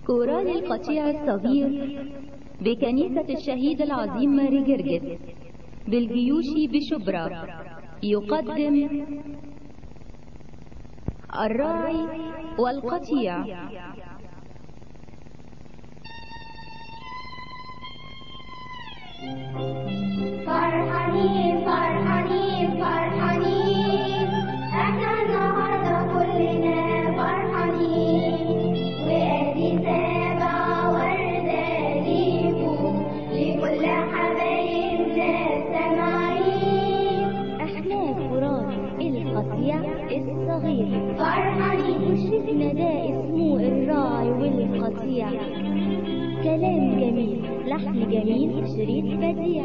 كورال القطيع الصغير بكنيسة الشهيد العظيم ماري جرجس بالجيوش بشبرا يقدم الراعي والقطيع فرحانين فرحانين فرحانين احنا النهارده كلنا فرحانين وادي سابع ورده ليكم لكل حبايبنا السامعين احنا كورال القطيع الصغير فرحانين وشريكنا ده اسمه الراعي والقطيع كلام جميل لحن جميل شريط بديع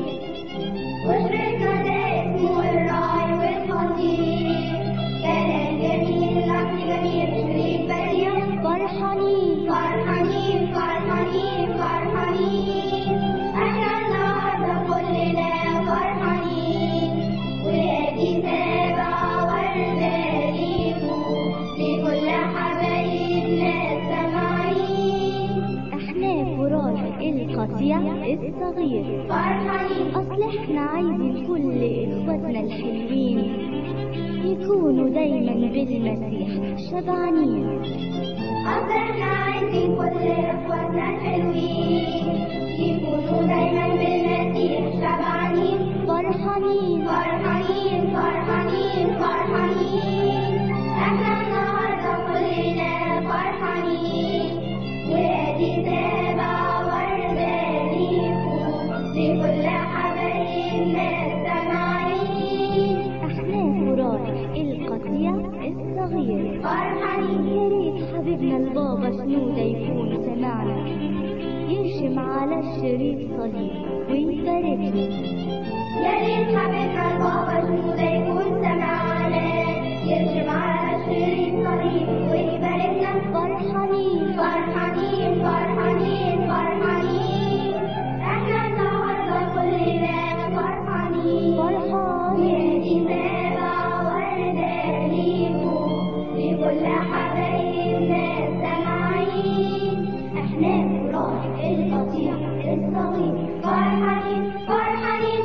وشركة ده اسمه الراعي والخطير كلام جميل لحن جميل شريط بديع فرحانين فرحانين فرحانين فرحانين احنا النهارده كلنا فرحانين وادي سابع ورده ليكم لكل حبايبنا السامعين احنا كورال القطيع الصغير فرحانين اصل احنا عايزين كل اخواتنا الحلوين يكونوا دايما بالمسيح شبعانين اصل احنا عايزين كل اخواتنا الحلوين يكونوا دايما بالمسيح شبعانين فرحانين فرحانين فرحانين فرحانين احنا النهارده كلنا فرحانين وادي سابع ورده ليكم لكل حبايبنا السامعين احنا كورال القطيع الصغير فرحانين يا ريت حبيبنا البابا شنودة يكون سمعنا يرشم على الشريط صليب ويباركنا يا ريت حبيبنا البابا شنودة يكون سمعنا يرسم على الشريط صليب ويباركنا فرحانين فرحانين فرحانين فرحانين احنا النهارده كلنا فرحانين فرحانين وادي سابع ورده ليكم لكل حبايبنا السامعين احنا كرات القطيع الصغير فرحانين فرحانين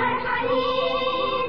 فرحانين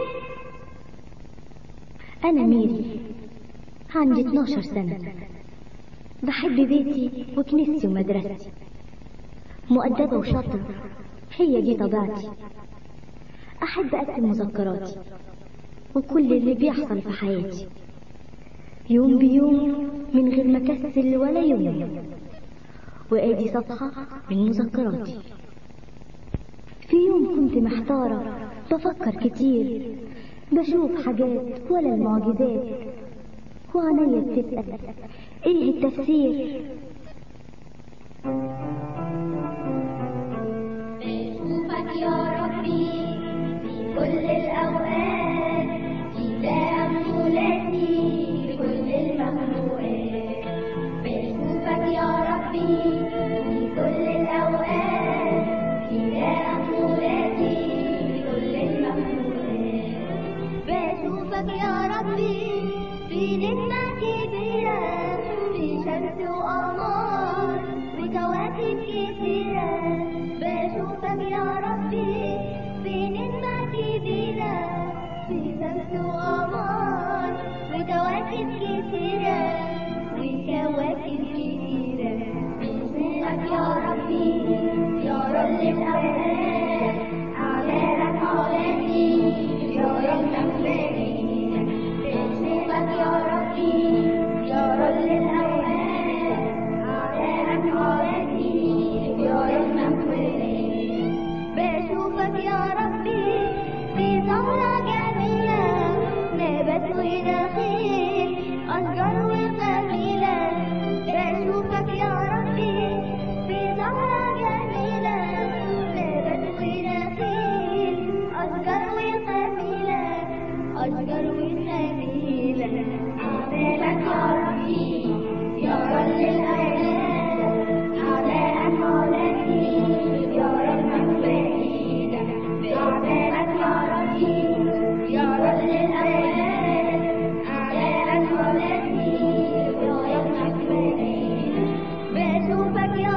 أنا ميري عندي 12 سنة بحب بيتي وكنيستي ومدرستي مؤدبة وشاطرة هي دي طبيعتي أحب أكتب مذكراتي وكل اللي بيحصل في حياتي يوم بيوم من غير ما أكسل ولا يوم وآدي صفحة من مذكراتي في يوم كنت محتارة بفكر كتير بشوف حاجات ولا المعجزات وعينيا بتسأل ايه التفسير بشوفك يا ربي في كل الأوقات إله ثلاثي لكل المخلوقات بشوفك يا ربي في كل الأوقات إله ثلاثي لكل المخلوقات بشوفك يا ربي في نجمة كبيرة في شمس وقمر وكواكب كتيرة بشوفك يا ربي في نجمة كبيرة في شمس وقمر وكواكب كتيرة وكواكب كتيرة بشوفك يا ربي يا رب الأوقات أعلانك حوالي يا رب مغفرين بشوفك يا ربي يا رب الأوقات أعلانك حوالي يا رب مغفرين بشوفك يا ربي في ثورة جميلة نبات ونخيل أشجار وقبيلة بشوفك يا ربي في ثورة جميلة نبات ونخيل أشجار وقبيلة أشجار وقبيلة أعمالك يا ربي يا رب الأيام أعلانك حوالي يا رب مغفرين بأعمالك يا ربي يا رب الأيام أعلانك حوالي يا رب مغفرين بشوفك يا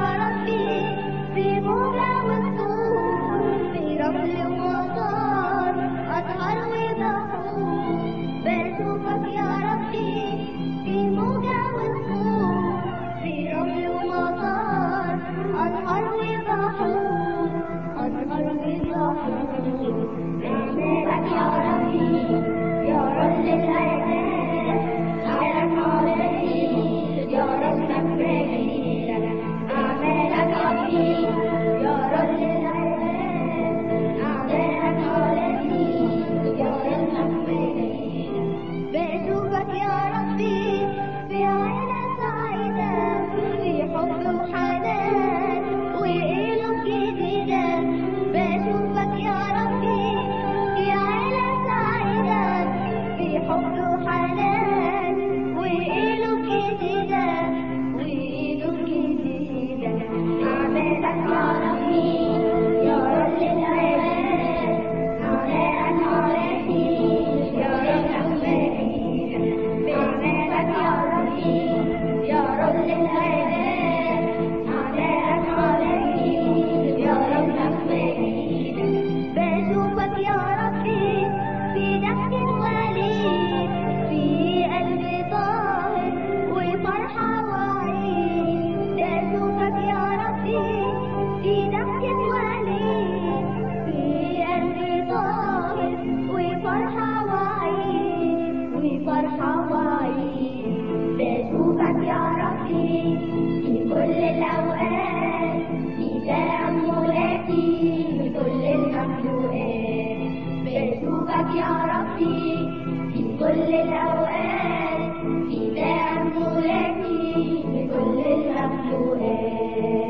ربك يا ربي في كل الأوقات في تأملاتي بكل المخلوقات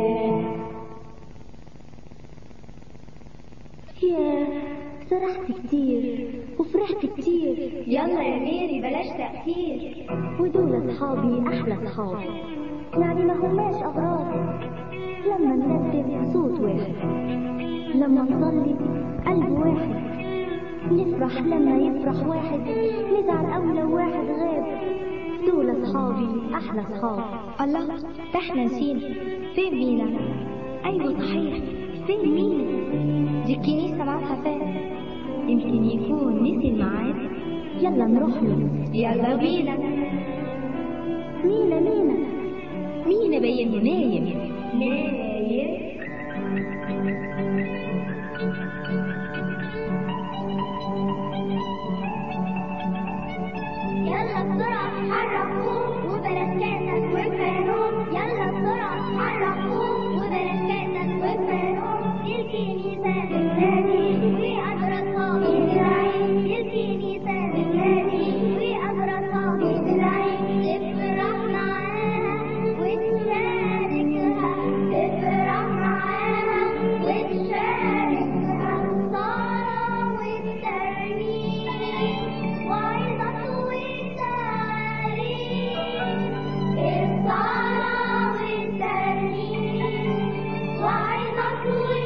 يا سرحت كتير وفرحت كتير يلا يا ميري بلاش تأخير ودول أصحابي أحلى أصحاب يعني ما هماش أغراض لما نرتب صوت واحد لما نصلي قلب واحد نفرح لما يفرح واحد نزعل أول لو واحد غاب دول أصحابي أحلى أصحاب الله ده احنا نسينا فين مينا ايوه صحيح فين مينا دي الكنيسه معاها فات يمكن يكون نسي الميعاد يلا نروح له يلا بينا مينا مينا مينا بين نايم نايم يلا بسرعة حركوه وبلاش كاسك وفانوس يلا بسرعة حركوه وبلاش كاسك وفانوس الكنيسة بتنادي وأجرتها بتدعي الكنيسة بتنادي وأجرتها بتدعي تفرح معاها وتشاركها تفرح معاها وتشاركها صلاة والترنيم وعظة والتعليم الصلاة والترنيم وعظة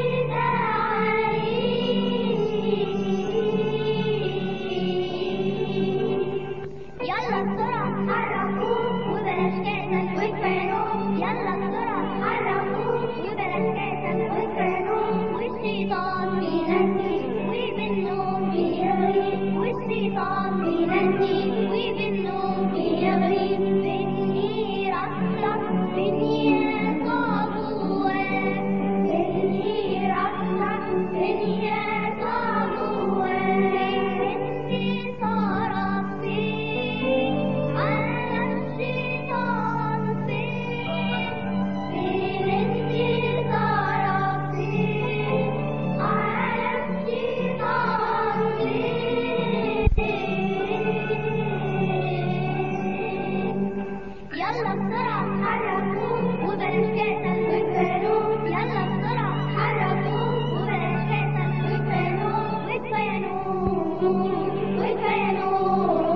والتعليم يلا بسرعة حركوه وبلاش كاسك وكفانوه يلا بسرعة حركوه وبلاش كاسك وكفانوه والشيطان بينسي وبالنوم بيغري والشيطان بينسي وبالنوم بيغري بني راسك بني صابوات بني راسك بني صابوات انتصارك فين على الشيطان فين فين انتصارك فين على الشيطان فين يلا بسرعة حركوه وبلاش كاسك وكفانوه يلا بسرعة حركوه وبلاش كاسك وكفانوه وكفاية نوم وكفاية نوم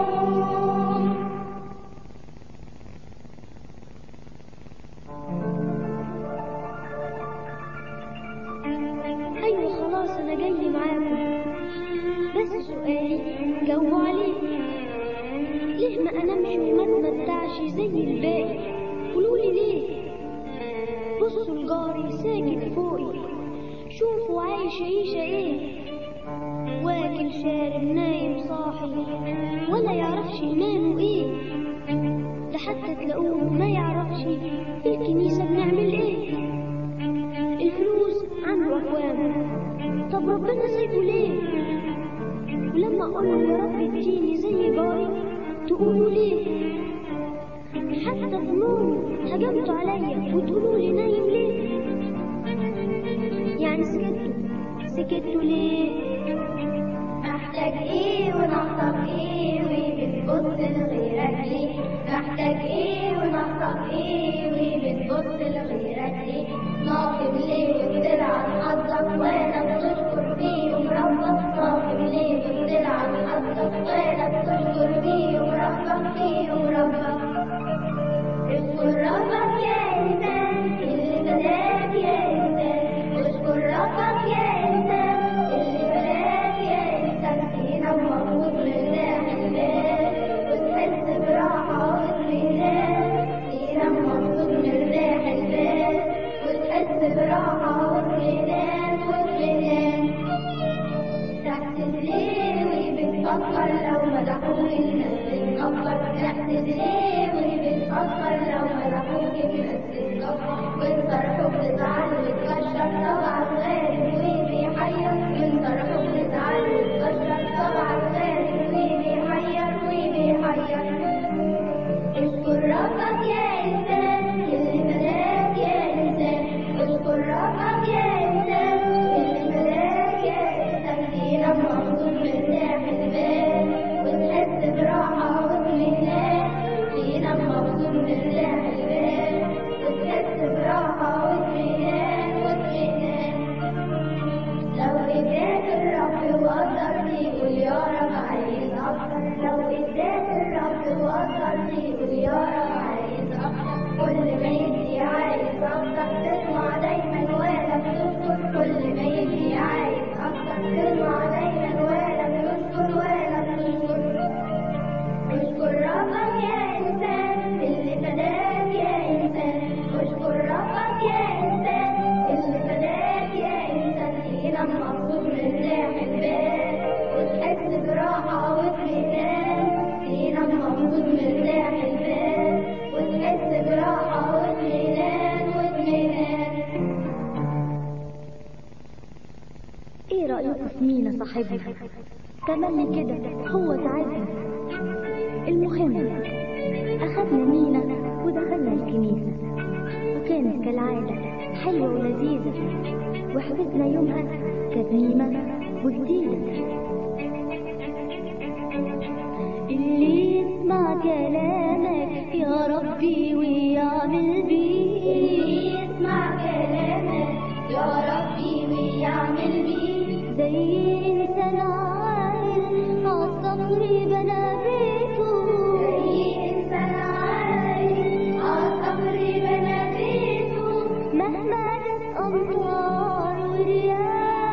أيوة خلاص أنا جاي معاكم بس سؤالي جاوبوا عليه ليه ما أنامش وما اتمتعش زي الباقي قولولي ليه بصوا لجاري ساكت فوقي شوفوا عايش عيشة ايه واكل شارب نايم صاحي ولا يعرفش يناموا ايه ده حتى تلاقوه ما يعرفش في الكنيسة بنعمل ايه الفلوس عنده أكوام طب ربنا سايبه ليه ولما أقول له يا رب اديني زي جاري تقولوا ليه حتى في نومي هجمتوا عليا وتقولوا لي نايم ليه يعني سكتوا سكتوا ليه محتاج ايه وناقصك ايه وبتبص لغيرك ليه محتاج ايه وناقصك ايه وبتبص لغيرك ليه ناقم ليه وبتلعب حظك وانا بتشكر فيهم ربك ناقم ليه وبتلعب حظك وانا بتشكر فيهم ربك فيهم ربك اشكر ربك يا انسان اللي بلاك يا انسان واشكر ربك يا انسان اللي بلاك يا انسان تنام مبسوط مرتاح البال وتحس براحة واطمئنان تنام مبسوط مرتاح البال وتحس براحة واطمئنان واطمئنان تحسد ليه وبتفكر لو مدحوك الناس تتكبر تحسد ليه وبتفكر لو مدحوك الناس تتكبر وانصرحوا بتزعل وتكشر طبعا غالب وبيحير وانصرحوا بتزعل وتكشر طبعا غالب وبيحير وبيحير اشكر ربك يا إنسان اللي بلاك يا إنسان اشكر ربك يا إنسان اللي بلاك يا إنسان تنام مبسوط مرتاح مينا صاحبنا تملي كده هو تعبنا المهم أخدنا مينا ودخلنا الكنيسة وكانت كالعادة حلوة ولذيذة وحبتنا يومها كتميمة وجديدة اللي يسمع كلامك يا ربي ويعمل بيه يسمع كلامك يا ربي ويعمل بيه زي إنسان عاقل عالصخر بنى بيته زي إنسان عاقل عالصخر بنى بيته مهما جت أمطار ورياح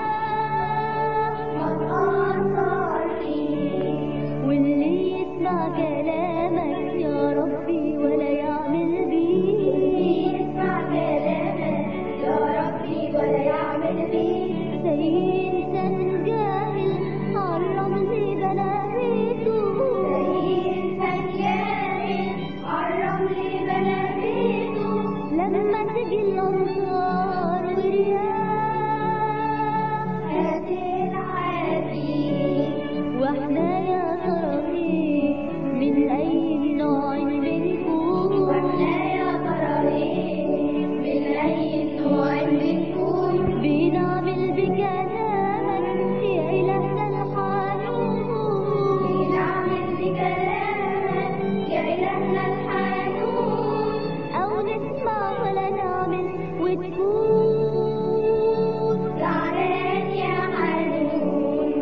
ما تأثر فيه واللي يسمع كلامك يا ربي ولا يعمل بيه يسمع كلامك يا ربي ولا يعمل بيه زي إنسان جاهل عالرمل بنى بيته زي إنسان جاهل عالرمل بنى بيته لما تجي الأمطار ورياح هتنعدي واحنا يا ترى من أي نوع منكم واحنا يا ترى ايه من اي نوع منكم بنعمل بكلامك يا إلهنا الحنون بنعمل بكلامك يا إلهنا الحنون أو نسمع ولا نعمل وتكون زعلان يا حنون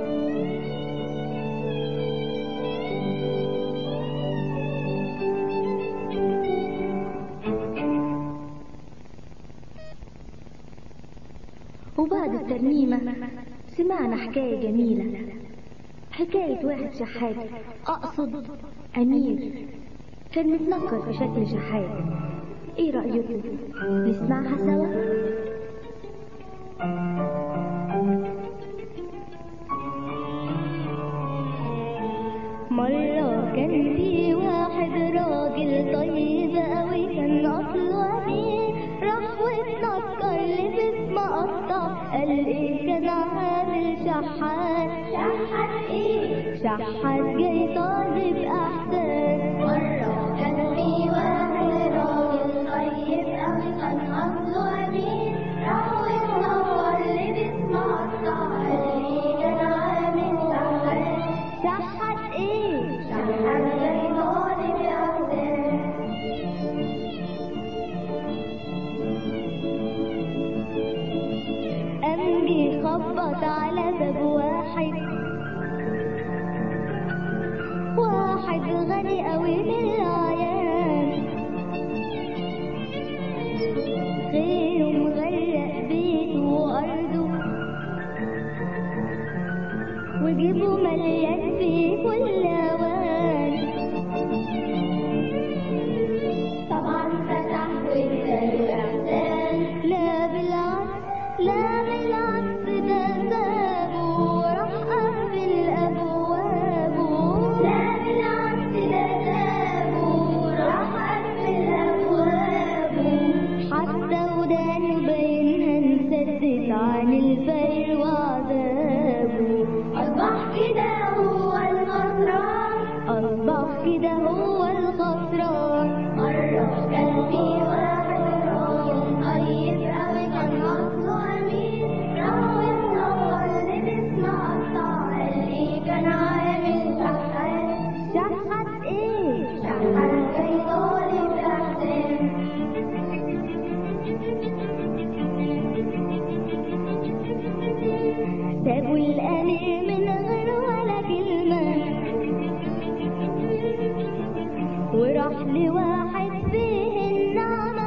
وبعد الترنيمة سمعنا حكاية جميلة حكاية واحد شحات أقصد أمير كان متنكر في شكل شحات إيه رأيكم نسمعها سوا؟ مرة كان في واحد راجل طيب أوي كان أصله أمين راح واتنكر لبس مقطع قال إيه كان عامل شحات شحت ايه شحات جاي طالب أحسن مرة كان في واحد راجل طيب أوي كان أصله أمين راح واتنور لبس مقطع قال إيه كان عامل شحات شحات إيه؟ شحات جاي طالب أحسن قام جه خبط على باب واحد واحد غني قوي من العيان خيره مغرق بيته وأرضه وجيبه مليان في كل أوان طبعا فتح واداله إحسان لا بالعكس لا بالعكس ده سابه وراح قفل أبوابه لا بالعكس ده سابه راح قفل أبوابه حتى ودانه باينها انسدت عن الفقر وعذابه أصبح كده هو الخسران أصبح كده هو الخسران مرة كان في واحد راجل طيب أوي كان أصله أمين راح واتنور لبس مقطع قال لي كان عامل شحات شحت ايه شحات جاي طالب أحسن سابوا الأمير من غير ولا كلمة وراح لواحد فيه النعمة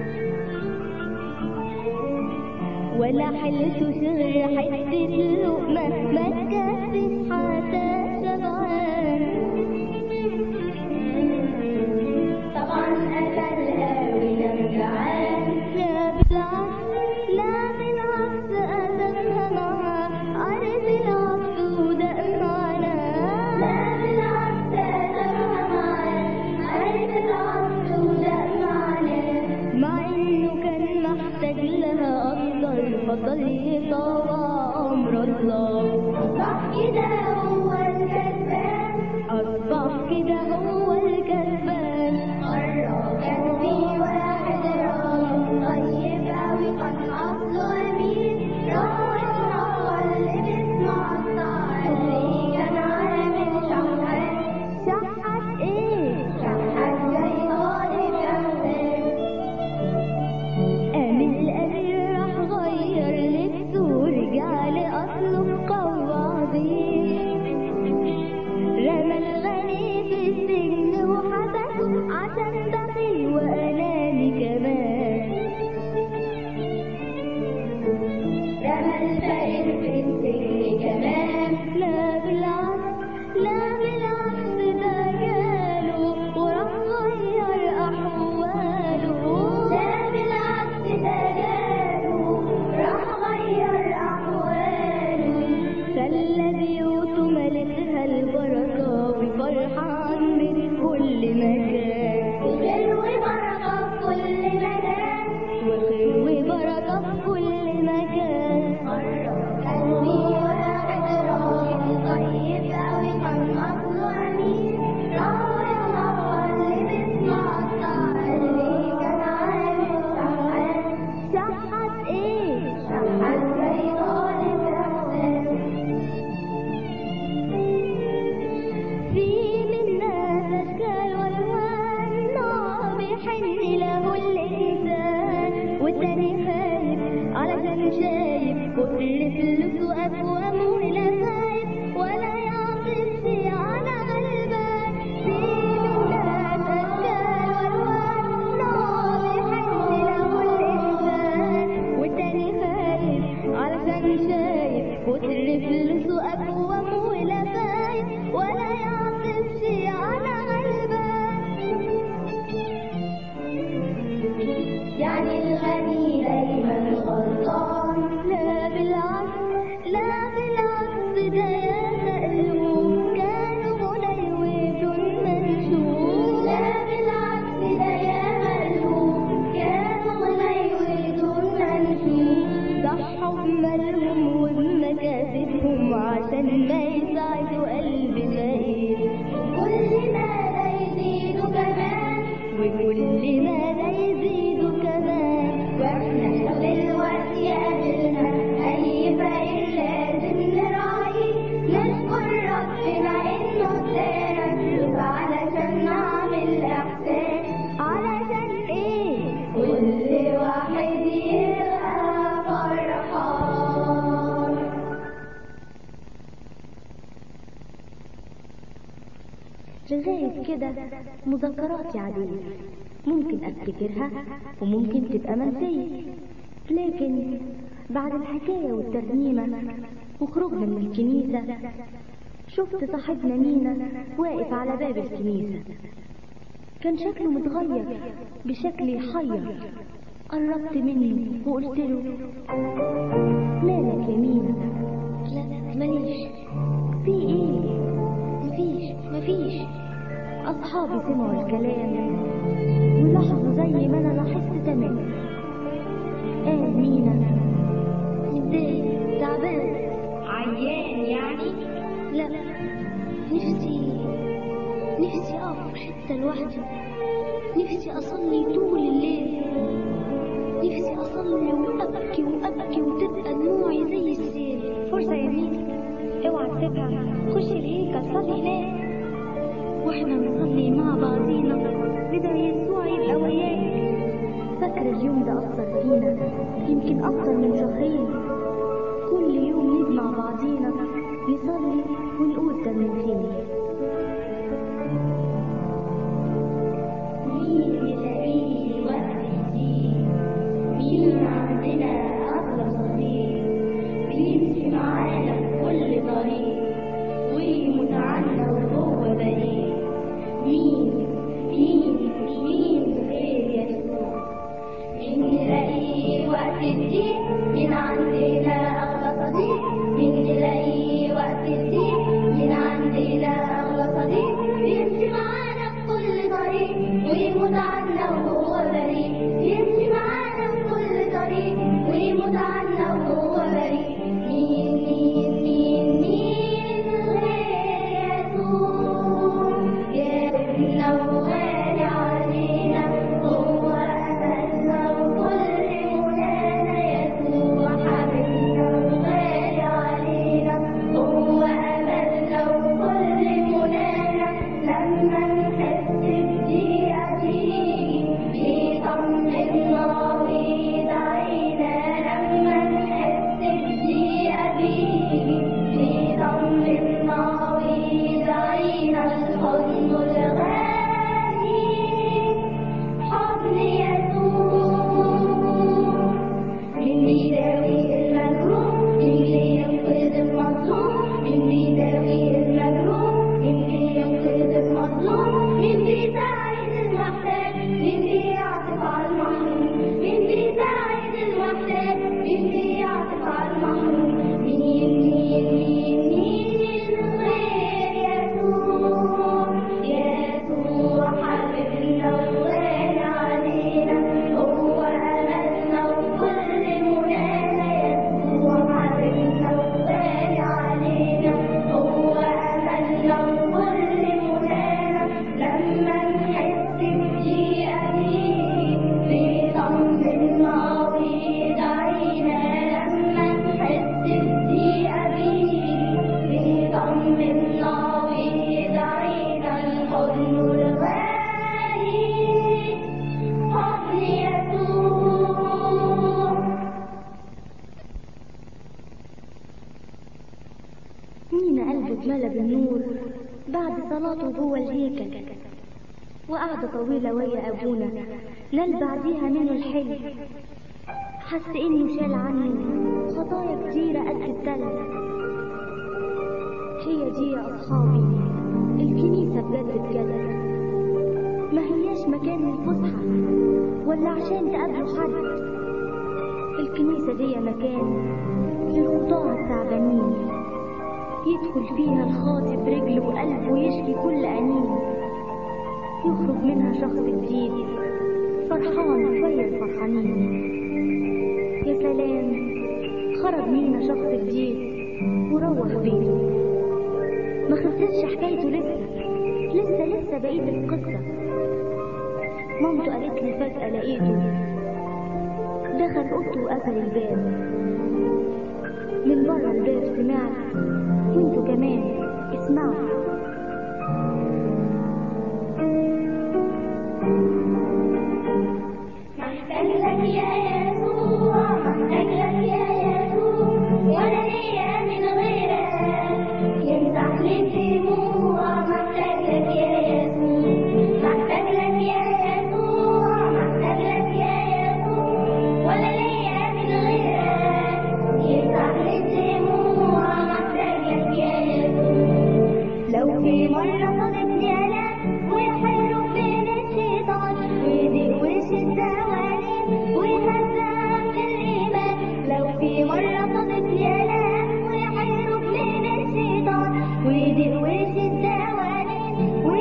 ولا حلته شغل حتة لقمة ما تكفيش حتى شبعان طبعا أكلها ونام جعان لا بالعكس لا بالعكس أدمها معاه عرف العبد ودق معنا لا بالعكس أدمها معاه عرف العصر ودق معاه مع إنه كان محتاج لها أكتر فضل يطوع أمر الله كل سؤال ومولى فايت ولا يعطفش على قلبك يعني الغني دايما غلطان لا بالعكس لا بالعكس ده يا مقلوب كانوا غنى ودول منشوب لا بالعكس ده يا مقلوب كانوا غني ودول منشوب ضحوا بمالهم وبمكاسبهم عشان ما يساعدوا قلب ميت كل ما لا يزيدوا كمان وكل ما لا يزيدوا كمان واحنا لو دلوقتي قابلنا اي فقير لازم نراعي نشكر ربنا انه ادانا فلوس علشان نعمل احسان علشان ايه كل واحد يبقى فرحان لغاية كده مذكراتي عادية ممكن أفتكرها وممكن تبقى منسية لكن بعد الحكاية والترنيمة وخروجنا من الكنيسة شفت صاحبنا مينا واقف على باب الكنيسة كان شكله متغير بشكل يحير قربت منه وقلت له مالك يا مينا لا ماليش في ايه مفيش مفيش أصحابي سمعوا الكلام ولاحظوا زي ما أنا لاحظت تمام قال مينا متضايق تعبان عيان يعني لا نفسي نفسي اقف في حته لوحدي نفسي اصلي طول الليل نفسي اصلي وابكي وابكي وتبقى دموعي زي السيل فرصة يا مينا اوعى تسيبها خش الهيكل صلي هناك واحنا نصلي مع بعضينا بدأ يسوع يبقى وياك فاكر اليوم ده أثر فينا يمكن أكتر من شهرين كل يوم نجمع بعضينا نصلي ونقول ترنيمتين مين يلاقيه وقت جديد مين عندنا أغلى صديق بيمشي معانا في كل طريق ويموت عنا وهو بريء مين مين مين غير يسوع مين نلاقيه وقت الضيق مين عندنا أغلى صديق مين نلاقيه وقت الضيق مين عندنا أغلى صديق بيمشي معانا في كل طريق ويموت عنا وهو بريء بيمشي معانا في كل طريق ويموت عنا وهو بريء مين مين مين مين غير يسوع جابنا وغالي علينا هو أملنا وكل منانا يسوع حبيبنا وغالي علينا هو أملنا وكل منانا لما نحس بضيقة تيجي بيطمنا ويدعينا لما نحس بضيقة بيجي بيطمنا ويدعينا الحضن الغالي حضن يسوع مين بيداوي المجروح مين بينقذ المظلوم مين بيداوي المجروح مين بينقذ المظلوم مين بيساعد المحتاج مين بيعطف على المحروم مين بيساعد المحتاج مين بيعطف على المحروم مين مين مين مين غير يسوع يسوع حبيبنا وغالي علينا هو أملنا وكل منانا يسوع حبيبنا وغالي علينا هو أملنا وكل منانا لما نحس بضيقة بيه بيطمنا ويدعينا لما نحس بضيقة بيه بيطمنا ويدعينا الحضن الغالي حضن يسوع مينا قلبه اتملى بالنور بعد صلاته جوه الهيكل وقعدة طويلة ويا أبونا نال بعديها منه الحلم حس إنه شال عنه خطايا كتيرة قد التلج هي دي يا أصحابي الكنيسة بجد بجد ما هياش مكان للفسحة ولا عشان تقابلوا حد الكنيسة دي مكان للخطاة التعبانين يدخل فيها الخاطي برجله وقلبه ويشكي كل أنين يخرج منها شخص جديد فرحان شوية الفرحانين يا سلام خرج منا شخص جديد وروح بيته ما خلصتش حكايته لسه لسه لسه بقية القصة مامته قالت لي فجأة لقيته دخل أوضته وقفل الباب من بره الباب سمعت وانتوا كمان اسمعوا محتاج لك يا يسوع محتاج لك يا يسوع ولا ليا من غيرك يمسح لي الدموع محتاج لك يا يسوع محتاج لك يا يسوع محتاج لك يا يسوع ولا ليا من غيرك يمسح لي الدموع محتاج لك يا يسوع لو في مرة صادفني ألم ويحيروا بين الشيطان ويضيق وش الدواليب ويهزم في الإيمان لو في مرة صادفني ألم ويحيروا بين الشيطان ويضيق وش الدواليب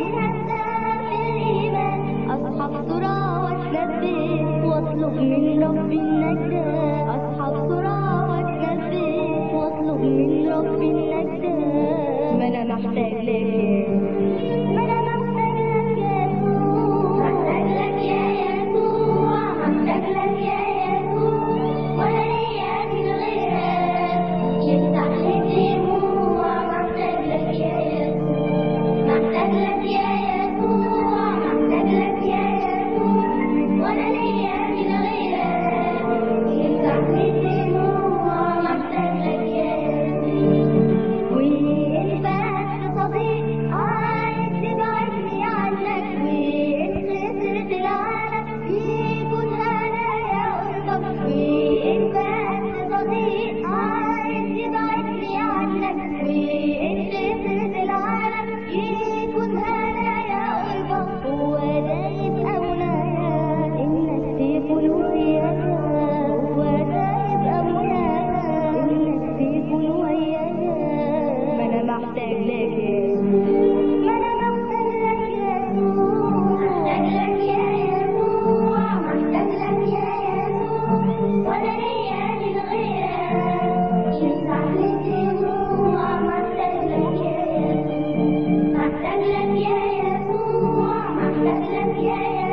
ويهزم في الإيمان أصحى بسرعة واتلبس واطلب من ربي النجاة أصحى بسرعة واتلبس واطلب من ربي النجاة ما أنا محتاج لك ما أنا محتاج لك يا يسوع محتاج لك يا يسوع محتاج لك يا يسوع ولا ليا من غيرك يفتح لي الدموع محتاج لك يا يسوع محتاج لك يا يسوع محتاج لك يا يسوع ولا ليا من غيرك يفتح لي الدموع محتاج لك يا يسوع وإن بقى صديق عايز تبعدني عنك وإن خسرت العالم يكون هنايا قربك وإن بقى صديق عايز تبعدني عنك وإن خسرت العالم يكون هنايا قربك هو ده يبقى منايا إنك تكون ويايا هو ده يبقى منايا إنك تكون ويايا ما أنا محتاج لك ما أنا محتاج لك يا يسوع محتاج لك يا يسوع محتاج لك يا يسوع ولا ليا من غيرك يمسح لي الدموع محتاج لك يا يسوع محتاج لك يا يسوع محتاج لك يا